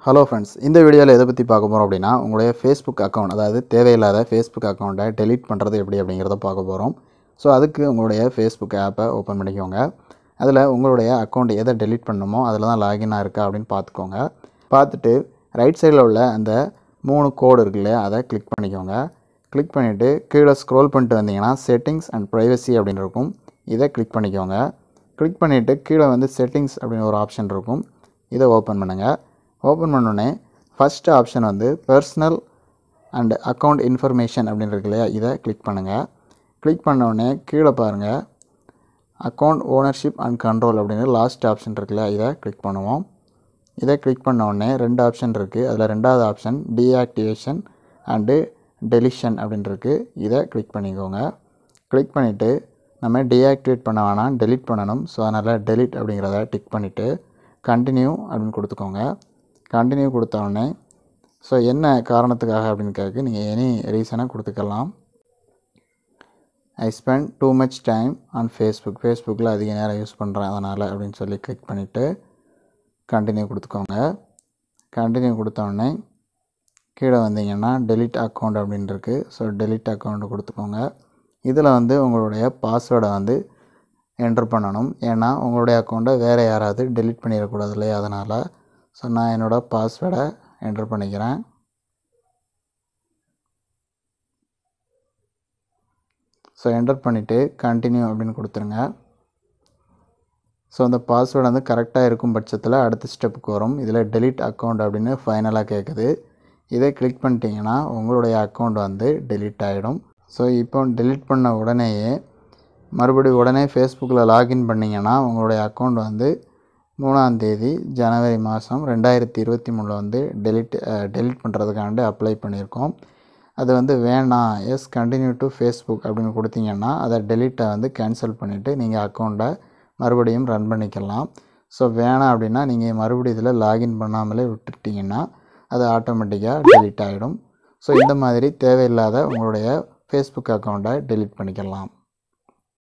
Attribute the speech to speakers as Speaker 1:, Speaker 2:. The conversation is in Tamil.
Speaker 1: ஹலோ ஃப்ரெண்ட்ஸ் இந்த வீடியோவில் எதை பற்றி பார்க்க போகிறோம் அப்படின்னா உங்களுடைய ஃபேஸ்புக் அக்கௌண்ட் அதாவது தேவையில்லாத ஃபேஸ்புக் அக்கௌண்ட்டை டெலீட் பண்ணுறது எப்படி அப்படிங்கிறத பார்க்க போகிறோம் ஸோ அதுக்கு உங்களுடைய ஃபேஸ்புக் ஆப்பை ஓப்பன் பண்ணிக்கோங்க அதில் உங்களுடைய அக்கௌண்ட் எதை டெலீட் பண்ணணுமோ அதில் தான் லாகினாக இருக்கா அப்படின்னு பார்த்துக்கோங்க பார்த்துட்டு ரைட் சைடில் உள்ள அந்த மூணு கோடு இருக்கு இல்லையா அதை கிளிக் பண்ணிக்கோங்க கிளிக் பண்ணிவிட்டு கீழே ஸ்க்ரோல் பண்ணிட்டு வந்தீங்கன்னா செட்டிங்ஸ் அண்ட் ப்ரைவசி அப்படின்னு இருக்கும் இதை கிளிக் பண்ணிக்கோங்க கிளிக் பண்ணிவிட்டு கீழே வந்து செட்டிங்ஸ் அப்படின்னு ஒரு ஆப்ஷன் இருக்கும் இதை ஓப்பன் பண்ணுங்கள் ஓப்பன் பண்ணோடனே ஃபஸ்ட்டு ஆப்ஷன் வந்து பர்சனல் அண்ட் அக்கௌண்ட் இன்ஃபர்மேஷன் அப்படின்னு இருக்கு இல்லையா இதை கிளிக் பண்ணுங்கள் கிளிக் பண்ண உடனே கீழே பாருங்கள் அக்கௌண்ட் ஓனர்ஷிப் அண்ட் கண்ட்ரோல் அப்படின்னு லாஸ்ட் ஆப்ஷன் இருக்குல்ல இதை கிளிக் பண்ணுவோம் இதை கிளிக் பண்ண உடனே ரெண்டு ஆப்ஷன் இருக்குது அதில் ரெண்டாவது ஆப்ஷன் டீஆக்டிவேஷன் அண்டு டெலிஷன் அப்படின்னு இருக்குது இதை கிளிக் பண்ணிக்கோங்க கிளிக் பண்ணிவிட்டு நம்ம டீஆக்டிவேட் பண்ண வேணாம் டெலீட் பண்ணணும் ஸோ அதனால் டெலீட் அப்படிங்கிறத டிக் பண்ணிவிட்டு கண்டினியூ அப்படின்னு கொடுத்துக்கோங்க கண்டினியூ கொடுத்த உடனே ஸோ என்ன காரணத்துக்காக அப்படின்னு கேட்கு நீங்கள் எனி ரீசனை கொடுத்துக்கலாம் I spend too much time on Facebook ஃபேஸ்புக்கில் அதிக நேரம் யூஸ் பண்ணுறேன் அதனால் அப்படின்னு சொல்லி கிளிக் பண்ணிவிட்டு கண்டினியூ கொடுத்துக்கோங்க கண்டினியூ கொடுத்த உடனே கீழே வந்தீங்கன்னா டெலிட் அக்கௌண்ட் அப்படின்னு இருக்குது ஸோ டெலிட் அக்கௌண்ட் கொடுத்துக்கோங்க இதில் வந்து உங்களுடைய பாஸ்வேர்டை வந்து என்ட்ரு பண்ணணும் ஏன்னா உங்களுடைய அக்கௌண்ட்டை வேறு யாராவது டெலிட் பண்ணிடக்கூடாது இல்லையா அதனால் ஸோ நான் என்னோடய பாஸ்வேர்டை என்ட்ரு பண்ணிக்கிறேன் ஸோ என்டர் பண்ணிவிட்டு கண்டினியூ அப்படின்னு கொடுத்துருங்க ஸோ அந்த பாஸ்வேர்டு வந்து கரெக்டாக இருக்கும் பட்சத்தில் அடுத்த ஸ்டெப்புக்கு வரும் இதில் டெலிட் அக்கௌண்ட் அப்படின்னு ஃபைனலாக கேட்குது இதை கிளிக் பண்ணிட்டீங்கன்னா உங்களுடைய அக்கௌண்ட் வந்து டெலீட் ஆகிடும் ஸோ இப்போ டெலீட் பண்ண உடனேயே மறுபடியும் உடனே ஃபேஸ்புக்கில் லாகின் பண்ணிங்கன்னா உங்களுடைய அக்கௌண்ட் வந்து மூணாம் தேதி ஜனவரி மாதம் ரெண்டாயிரத்தி இருபத்தி மூணில் வந்து டெலிட் டெலிட் பண்ணுறதுக்காண்டி அப்ளை பண்ணியிருக்கோம் அது வந்து வேணாம் எஸ் கண்டினியூ டு ஃபேஸ்புக் அப்படின்னு கொடுத்தீங்கன்னா அதை டெலிட்டை வந்து கேன்சல் பண்ணிவிட்டு நீங்கள் அக்கௌண்ட்டை மறுபடியும் ரன் பண்ணிக்கலாம் ஸோ வேணாம் அப்படின்னா நீங்கள் மறுபடியும் இதில் லாகின் பண்ணாமலே விட்டுட்டிங்கன்னா அது ஆட்டோமேட்டிக்காக டெலிட் ஆகிடும் ஸோ இந்த மாதிரி தேவையில்லாத உங்களுடைய ஃபேஸ்புக் அக்கௌண்ட்டை டெலிட் பண்ணிக்கலாம்